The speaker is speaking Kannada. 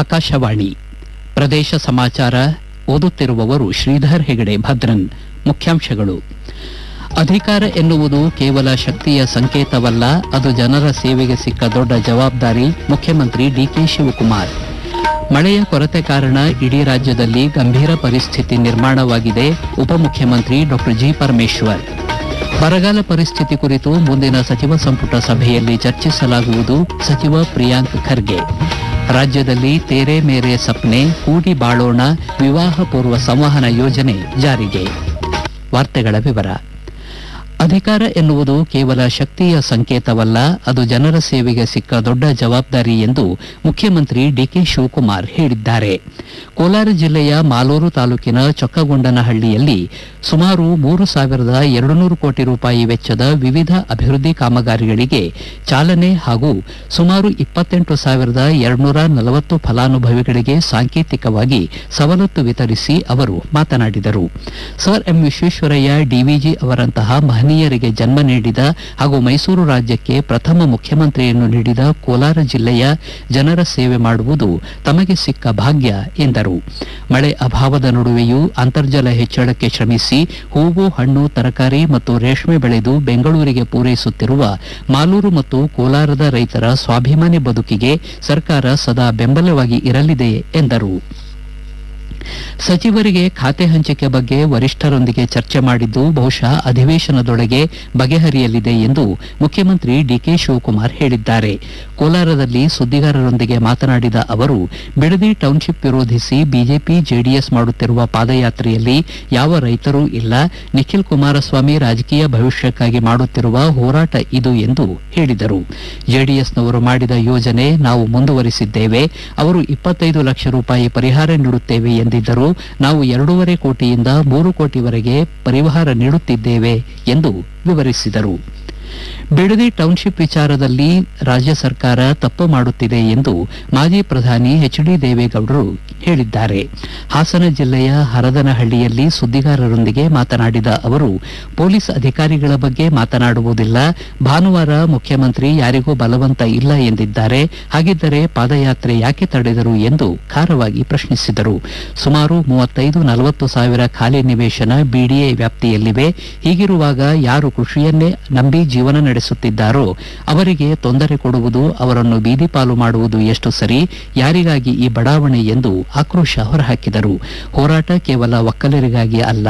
ಆಕಾಶವಾಣಿ ಪ್ರದೇಶ ಸಮಾಚಾರ ಓದುತ್ತಿರುವವರು ಶ್ರೀಧರ್ ಹೆಗಡೆ ಭದ್ರನ್ ಮುಖ್ಯಾಂಶಗಳು ಅಧಿಕಾರ ಎನ್ನುವುದು ಕೇವಲ ಶಕ್ತಿಯ ಸಂಕೇತವಲ್ಲ ಅದು ಜನರ ಸೇವೆಗೆ ಸಿಕ್ಕ ದೊಡ್ಡ ಜವಾಬ್ದಾರಿ ಮುಖ್ಯಮಂತ್ರಿ ಡಿಕೆ ಶಿವಕುಮಾರ್ ಮಳೆಯ ಕೊರತೆ ಕಾರಣ ಇಡೀ ರಾಜ್ಯದಲ್ಲಿ ಗಂಭೀರ ಪರಿಸ್ಥಿತಿ ನಿರ್ಮಾಣವಾಗಿದೆ ಉಪಮುಖ್ಯಮಂತ್ರಿ ಡಾ ಜಿ ಪರಮೇಶ್ವರ್ ಬರಗಾಲ ಪರಿಸ್ಥಿತಿ ಕುರಿತು ಮುಂದಿನ ಸಚಿವ ಸಂಪುಟ ಸಭೆಯಲ್ಲಿ ಚರ್ಚಿಸಲಾಗುವುದು ಸಚಿವ ಪ್ರಿಯಾಂಕ್ ಖರ್ಗೆ ರಾಜ್ಯದಲ್ಲಿ ತೇರೆ ಮೇರೆ ಸಪ್ನೆ ಕೂಡಿ ಬಾಳೋಣ ವಿವಾಹ ಪೂರ್ವ ಸಂವಹನ ಯೋಜನೆ ಜಾರಿಗೆ ವಾರ್ತೆಗಳ ವಿವರ ಅಧಿಕಾರ ಎನ್ನುವುದು ಕೇವಲ ಶಕ್ತಿಯ ಸಂಕೇತವಲ್ಲ ಅದು ಜನರ ಸೇವೆಗೆ ಸಿಕ್ಕ ದೊಡ್ಡ ಜವಾಬ್ದಾರಿ ಎಂದು ಮುಖ್ಯಮಂತ್ರಿ ಡಿಕೆ ಶಿವಕುಮಾರ್ ಹೇಳಿದ್ದಾರೆ ಕೋಲಾರ ಜಿಲ್ಲೆಯ ಮಾಲೂರು ತಾಲೂಕಿನ ಚೊಕ್ಕಗೊಂಡನಹಳ್ಳಿಯಲ್ಲಿ ಸುಮಾರು ಮೂರು ಸಾವಿರದ ಎರಡು ನೂರು ಕೋಟಿ ರೂಪಾಯಿ ವೆಚ್ಚದ ವಿವಿಧ ಅಭಿವೃದ್ಧಿ ಕಾಮಗಾರಿಗಳಿಗೆ ಚಾಲನೆ ಹಾಗೂ ಸುಮಾರು ಇಪ್ಪತ್ತೆಂಟು ಸಾವಿರದ ಎರಡುನೂರ ನಲವತ್ತು ಫಲಾನುಭವಿಗಳಿಗೆ ಸಾಂಕೇತಿಕವಾಗಿ ಸವಲತ್ತು ವಿತರಿಸಿ ಅವರು ಮಾತನಾಡಿದರು ಸರ್ ಎಂ ವಿಶ್ವೇಶ್ವರಯ್ಯ ಡಿವಿಜಿ ಅವರಂತಹ ಮಹನೀಯರಿಗೆ ಜನ್ಮ ನೀಡಿದ ಹಾಗೂ ಮೈಸೂರು ರಾಜ್ಯಕ್ಕೆ ಪ್ರಥಮ ಮುಖ್ಯಮಂತ್ರಿಯನ್ನು ನೀಡಿದ ಕೋಲಾರ ಜಿಲ್ಲೆಯ ಜನರ ಸೇವೆ ಮಾಡುವುದು ತಮಗೆ ಸಿಕ್ಕ ಭಾಗ್ಯ ಎಂದರು ಮಳೆ ಅಭಾವದ ನಡುವೆಯೂ ಅಂತರ್ಜಲ ಹೆಚ್ಚಳಕ್ಕೆ ಶ್ರಮಿಸಿ ಹೂವು ಹಣ್ಣು ತರಕಾರಿ ಮತ್ತು ರೇಷ್ಮೆ ಬೆಳೆದು ಬೆಂಗಳೂರಿಗೆ ಪೂರೈಸುತ್ತಿರುವ ಮಾಲೂರು ಮತ್ತು ಕೋಲಾರದ ರೈತರ ಸ್ವಾಭಿಮಾನಿ ಬದುಕಿಗೆ ಸರ್ಕಾರ ಸದಾ ಬೆಂಬಲವಾಗಿ ಇರಲಿದೆ ಎಂದರು ಸಚಿವರಿಗೆ ಖಾತೆ ಹಂಚಿಕೆ ಬಗ್ಗೆ ವರಿಷ್ಠರೊಂದಿಗೆ ಚರ್ಚೆ ಮಾಡಿದ್ದು ಬಹುಶಃ ಅಧಿವೇಶನದೊಳಗೆ ಬಗೆಹರಿಯಲಿದೆ ಎಂದು ಮುಖ್ಯಮಂತ್ರಿ ಡಿಕೆ ಶಿವಕುಮಾರ್ ಹೇಳಿದ್ದಾರೆ ಕೋಲಾರದಲ್ಲಿ ಸುದ್ದಿಗಾರರೊಂದಿಗೆ ಮಾತನಾಡಿದ ಅವರು ಬಿಡದಿ ಟೌನ್ಶಿಪ್ ವಿರೋಧಿಸಿ ಬಿಜೆಪಿ ಜೆಡಿಎಸ್ ಮಾಡುತ್ತಿರುವ ಪಾದಯಾತ್ರೆಯಲ್ಲಿ ಯಾವ ರೈತರೂ ಇಲ್ಲ ನಿಖಿಲ್ ಕುಮಾರಸ್ವಾಮಿ ರಾಜಕೀಯ ಭವಿಷ್ಯಕ್ಕಾಗಿ ಮಾಡುತ್ತಿರುವ ಹೋರಾಟ ಇದು ಎಂದು ಹೇಳಿದರು ಜೆಡಿಎಸ್ನವರು ಮಾಡಿದ ಯೋಜನೆ ನಾವು ಮುಂದುವರಿಸಿದ್ದೇವೆ ಅವರು ಇಪ್ಪತ್ತೈದು ಲಕ್ಷ ರೂಪಾಯಿ ಪರಿಹಾರ ನೀಡುತ್ತೇವೆ ಎಂದಿದ್ದರು ನಾವು ಎರಡೂವರೆ ಕೋಟಿಯಿಂದ ಮೂರು ಕೋಟಿವರೆಗೆ ಪರಿಹಾರ ನೀಡುತ್ತಿದ್ದೇವೆ ಎಂದು ವಿವರಿಸಿದರು ಬಿಡದಿ ಟೌನ್ಶಿಪ್ ವಿಚಾರದಲ್ಲಿ ರಾಜ್ಯ ಸರ್ಕಾರ ತಪ್ಪು ಮಾಡುತ್ತಿದೆ ಎಂದು ಮಾಜಿ ಪ್ರಧಾನಿ ಎಚ್ ಡಿ ದೇವೇಗೌಡರು ಹೇಳಿದ್ದಾರೆ ಹಾಸನ ಜಿಲ್ಲೆಯ ಹರದನಹಳ್ಳಿಯಲ್ಲಿ ಸುದ್ದಿಗಾರರೊಂದಿಗೆ ಮಾತನಾಡಿದ ಅವರು ಪೊಲೀಸ್ ಅಧಿಕಾರಿಗಳ ಬಗ್ಗೆ ಮಾತನಾಡುವುದಿಲ್ಲ ಭಾನುವಾರ ಮುಖ್ಯಮಂತ್ರಿ ಯಾರಿಗೂ ಬಲವಂತ ಇಲ್ಲ ಎಂದಿದ್ದಾರೆ ಹಾಗಿದ್ದರೆ ಪಾದಯಾತ್ರೆ ಯಾಕೆ ತಡೆದರು ಎಂದು ಖಾರವಾಗಿ ಪ್ರಶ್ನಿಸಿದರು ಸುಮಾರು ಮೂವತ್ತೈದು ನಲವತ್ತು ಸಾವಿರ ಖಾಲಿ ನಿವೇಶನ ಬಿಡಿಎ ವ್ಯಾಪ್ತಿಯಲ್ಲಿವೆ ಹೀಗಿರುವಾಗ ಯಾರು ಕೃಷಿಯನ್ನೇ ನಂಬಿ ಜೀವನ ನಡೆಸುತ್ತಿದ್ದಾರೋ ಅವರಿಗೆ ತೊಂದರೆ ಕೊಡುವುದು ಅವರನ್ನು ಬೀದಿಪಾಲು ಮಾಡುವುದು ಎಷ್ಟು ಸರಿ ಯಾರಿಗಾಗಿ ಈ ಬಡಾವಣೆ ಎಂದು ಆಕ್ರೋಶ ಹೊರಹಾಕಿದರು ಹೋರಾಟ ಕೇವಲ ಒಕ್ಕಲರಿಗಾಗಿ ಅಲ್ಲ